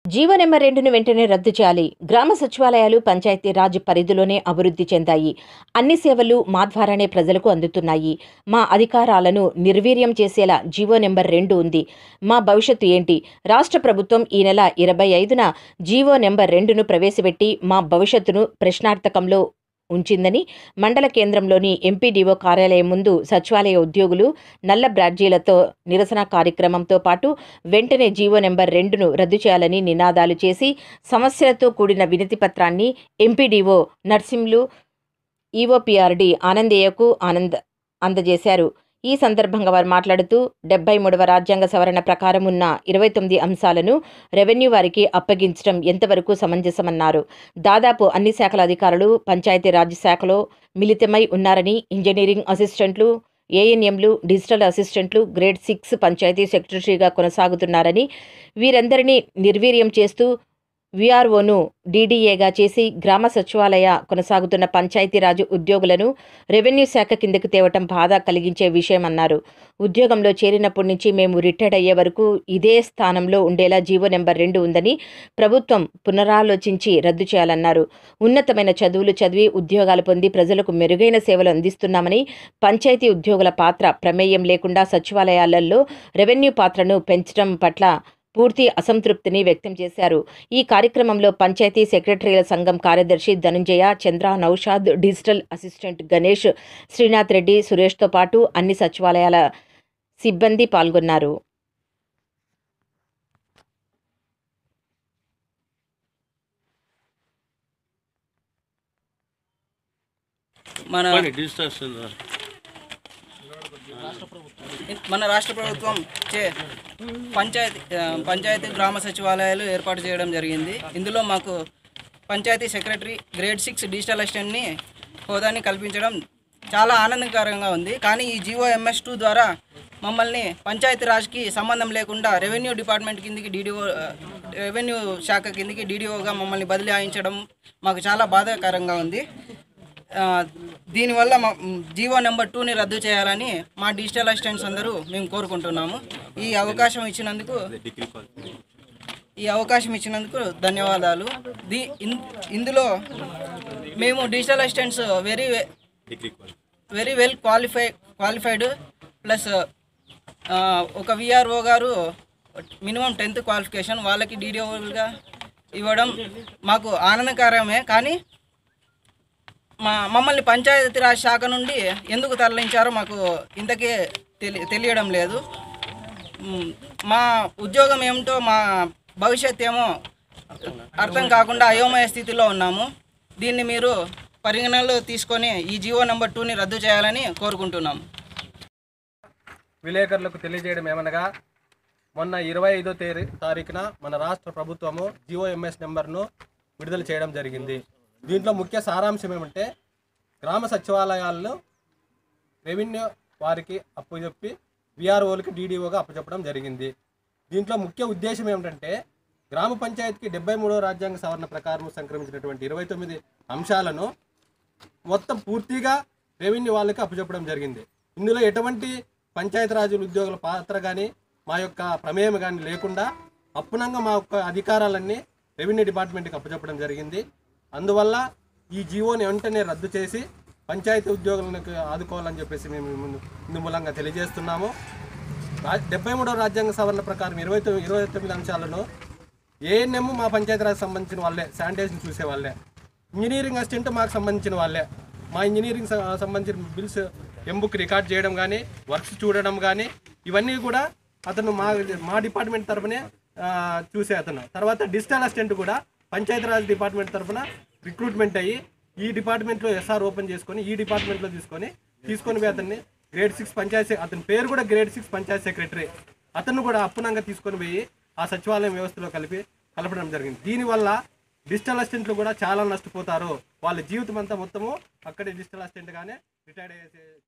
GO number రెండును వెంటనే రద్దు చేయాలి గ్రామ సచివాలయాలు పంచాయతీ రాజ్ పరిధిలోనే అభివృద్ధి చెందాయి అన్ని సేవలు మా ద్వారానే ప్రజలకు అందుతున్నాయి మా అధికారాలను నిర్వీర్యం చేసేలా జీవో నెంబర్ రెండు ఉంది మా భవిష్యత్తు ఏంటి రాష్ట్ర ప్రభుత్వం ఈ నెల ఇరవై ఐదున జీవో నెంబర్ రెండును ప్రవేశపెట్టి మా భవిష్యత్తును ప్రశ్నార్థకంలో ఉంచిందని మండల కేంద్రంలోని ఎంపీడీఓ కార్యాలయం ముందు సచివాలయ ఉద్యోగులు నల్ల బ్రాడ్జీలతో నిరసన కార్యక్రమంతో పాటు వెంటనే జీవో నెంబర్ రెండును రద్దు చేయాలని నినాదాలు చేసి సమస్యలతో కూడిన వినతి పత్రాన్ని ఎంపీడీఓ నర్సింలు ఈఓపీఆర్డి ఆనందయ్యకు ఆనంద అందజేశారు ఈ సందర్భంగా వారు మాట్లాడుతూ డెబ్బై మూడవ రాజ్యాంగ సవరణ ప్రకారం ఉన్న ఇరవై తొమ్మిది అంశాలను రెవెన్యూ వారికి అప్పగించడం ఎంతవరకు సమంజసమన్నారు దాదాపు అన్ని శాఖల అధికారులు పంచాయతీరాజ్ శాఖలో మిళితమై ఉన్నారని ఇంజనీరింగ్ అసిస్టెంట్లు ఏఎన్ఎంలు డిజిటల్ అసిస్టెంట్లు గ్రేడ్ సిక్స్ పంచాయతీ సెక్రటరీగా కొనసాగుతున్నారని వీరందరినీ నిర్వీర్యం చేస్తూ విఆర్ఓను డీడీఏగా చేసి గ్రామ సచివాలయ కొనసాగుతున్న పంచాయతీరాజ్ ఉద్యోగులను రెవెన్యూ శాఖ కిందకు తేవటం బాధ కలిగించే విషయమన్నారు ఉద్యోగంలో చేరినప్పటి నుంచి మేము రిటైర్డ్ అయ్యే వరకు ఇదే స్థానంలో ఉండేలా జీవో నెంబర్ రెండు ఉందని ప్రభుత్వం పునరాలోచించి రద్దు చేయాలన్నారు ఉన్నతమైన చదువులు చదివి ఉద్యోగాలు పొంది ప్రజలకు మెరుగైన సేవలు అందిస్తున్నామని పంచాయతీ ఉద్యోగుల పాత్ర ప్రమేయం లేకుండా సచివాలయాలలో రెవెన్యూ పాత్రను పెంచడం పట్ల పూర్తి అసంతృప్తిని వ్యక్తం చేశారు ఈ కార్యక్రమంలో పంచాయతీ సెక్రటరీల సంఘం కార్యదర్శి ధనుంజయ చంద్ర నౌషాద్ డిజిటల్ అసిస్టెంట్ గణేష్ శ్రీనాథ్ రెడ్డి సురేష్తో పాటు అన్ని సచివాలయాల సిబ్బంది పాల్గొన్నారు మన డిజిటల్ స్టాండర్డ్. మన రాష్ట్ర ప్రభుత్వం చే పంచాయతీ ఆ, పంచాయతీ గ్రామ సచివాలయాలు ఏర్పాటు చేయడం జరిగింది ఇందులో మాకు పంచాయతీ సెక్రటరీ గ్రేడ్ సిక్స్ డిజిటల్ అసిస్టెంట్ని హోదాని కల్పించడం చాలా ఆనందకరంగా ఉంది కానీ ఈ జీవో ఎంఎస్ టూ ద్వారా మమ్మల్ని పంచాయతీ రాజ్కి సంబంధం లేకుండా రెవెన్యూ డిపార్ట్మెంట్ కిందికి డీడీఓ రెవెన్యూ శాఖ కిందికి డీడీఓగా మమ్మల్ని బదిలీ ఆయించడం మాకు చాలా బాధాకరంగా ఉంది ఆ, దీనివల్ల మా జీవో నెంబర్ టూని రద్దు చేయాలని మా డిజిటల్ అసిస్టెంట్స్ అందరూ మేము కోరుకుంటున్నాము ఈ అవకాశం ఇచ్చినందుకు ఈ అవకాశం ఇచ్చినందుకు ధన్యవాదాలు దీ ఇన్- ఇందులో మేము digital assistants very very well qualify qualified plus ఒక విఆర్ఓ గారు మినిమం టెన్త్ క్వాలిఫికేషన్ వాళ్ళకి డీడీఓలుగా ఇవ్వడం మాకు ఆనందకరమే కానీ మా మమ్మల్ని పంచాయతీరాజ్ శాఖ నుండి ఎందుకు తరలించారో మాకు ఇంతకే తెలి తెలియడం లేదు మ్, మా ఉద్యోగం ఏమిటో మా భవిష్యత్ ఏమో అర్థం కాకుండా అయోమయ స్థితిలో ఉన్నాము దీన్ని మీరు పరిగణనలో తీసుకొని ఈ జీవో నెంబర్ టూని రద్దు చేయాలని కోరుకుంటున్నాము విలేకరులకు తెలియజేయడం ఏమనగా మొన్న ఇరవై ఐదో తేదీ తారీఖున మన రాష్ట్ర ప్రభుత్వము జిఓఎంఎస్ నెంబర్ను విడుదల చేయడం జరిగింది దీంట్లో ముఖ్య సారాంశం ఏమంటే గ్రామ సచివాలయాల్లో రెవెన్యూ వారికి అప్పచెప్పి విఆర్ఓలకి డీడీఓగా అప్పచెప్పడం జరిగింది దీంట్లో ముఖ్య ఉద్దేశం ఏమిటంటే గ్రామ పంచాయతీకి డెబ్బై మూడో రాజ్యాంగ సవరణ ప్రకారం సంక్రమించినటువంటి ఇరవై తొమ్మిది అంశాలను మొత్తం పూర్తిగా రెవెన్యూ వాళ్ళకి అప్పచెప్పడం జరిగింది ఇందులో ఎటువంటి పంచాయతీరాజ్ ఉద్యోగుల పాత్ర కానీ మా యొక్క ప్రమేయం కానీ లేకుండా అప్పునంగా మా యొక్క అధికారాలన్నీ రెవెన్యూ డిపార్ట్మెంట్కి అప్పచెప్పడం జరిగింది అందువల్ల ఈ జీవోని వెంటనే రద్దు చేసి పంచాయతీ ఉద్యోగులకు ఆదుకోవాలని చెప్పేసి మేము ముందు ఇందు మూలంగా తెలియజేస్తున్నాము రా- డెబ్బై మూడవ రాజ్యాంగ సవరణ ప్రకారం ఇరవై తొమ్మిది ఇరవై తొమ్మిది అంశాలను ఏఎన్ఎం మా పంచాయతీరాజ్ సంబంధించిన వాళ్ళే శానిటేషన్ చూసే వాళ్ళే ఇంజనీరింగ్ అసిస్టెంట్ మాకు సంబంధించిన వాళ్ళే మా ఇంజనీరింగ్ స- సంబంధించిన బిల్స్ ఎంబుక్ రికార్డ్ చేయడం కానీ వర్క్స్ చూడడం కానీ ఇవన్నీ కూడా అతను మా మా డిపార్ట్మెంట్ తరఫునే ఆ, చూసే అతను తర్వాత డిజిటల్ అసిస్టెంట్ కూడా పంచాయతీరాజ్ డిపార్ట్మెంట్ తరఫున రిక్రూట్మెంట్ అయ్యి ఈ డిపార్ట్మెంట్లో ఎస్ఆర్ ఓపెన్ చేసుకొని ఈ డిపార్ట్మెంట్లో తీసుకొని తీసుకొని పోయి అతన్ని గ్రేడ్ సిక్స్ పంచాయతీ అతని పేరు కూడా గ్రేడ్ సిక్స్ పంచాయతీ సెక్రటరీ అతను కూడా అప్పునంగా తీసుకొని పోయి ఆ సచివాలయం వ్యవస్థలో కలిపి కలపడం జరిగింది దీనివల్ల డిజిటల్ అసిస్టెంట్లు కూడా చాలా నష్టపోతారు వాళ్ళ జీవితం అంతా మొత్తము అక్కడే డిజిటల్ అసిస్టెంట్గానే రిటైర్డ్ అయ్యే